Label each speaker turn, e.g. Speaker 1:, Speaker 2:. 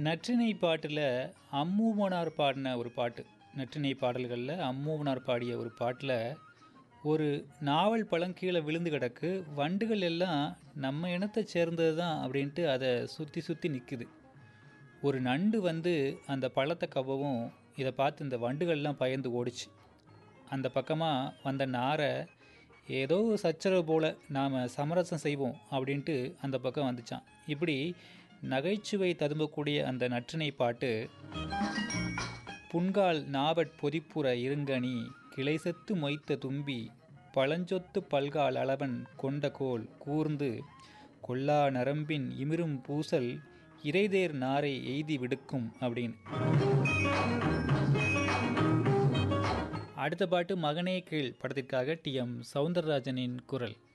Speaker 1: நற்றிணை பாட்டில் அம்மூமனார் பாடின ஒரு பாட்டு நற்றிணை பாடல்களில் அம்மூமனார் பாடிய ஒரு பாட்டில் ஒரு நாவல் பழம் கீழே விழுந்து கிடக்கு வண்டுகள் எல்லாம் நம்ம இனத்தை சேர்ந்தது தான் அப்படின்ட்டு அதை சுற்றி சுற்றி நிற்குது ஒரு நண்டு வந்து அந்த பழத்தை கவ்வவும் இதை பார்த்து இந்த வண்டுகள்லாம் பயந்து ஓடிச்சு அந்த பக்கமாக வந்த நாரை ஏதோ சச்சரவு போல் நாம் சமரசம் செய்வோம் அப்படின்ட்டு அந்த பக்கம் வந்துச்சான் இப்படி நகைச்சுவை ததும்பக்கூடிய அந்த நற்றினை பாட்டு புன்கால் நாவற் பொதிப்புற இருங்கனி கிளைசத்து மொய்த்த தும்பி பழஞ்சொத்து பல்கால் அளவன் கொண்ட கோல் கூர்ந்து கொல்லா நரம்பின் இமிரும் பூசல் இறைதேர் நாரை எய்தி விடுக்கும் அப்படின்னு அடுத்த பாட்டு மகனே கீழ் படத்திற்காக டி எம் சவுந்தரராஜனின் குரல்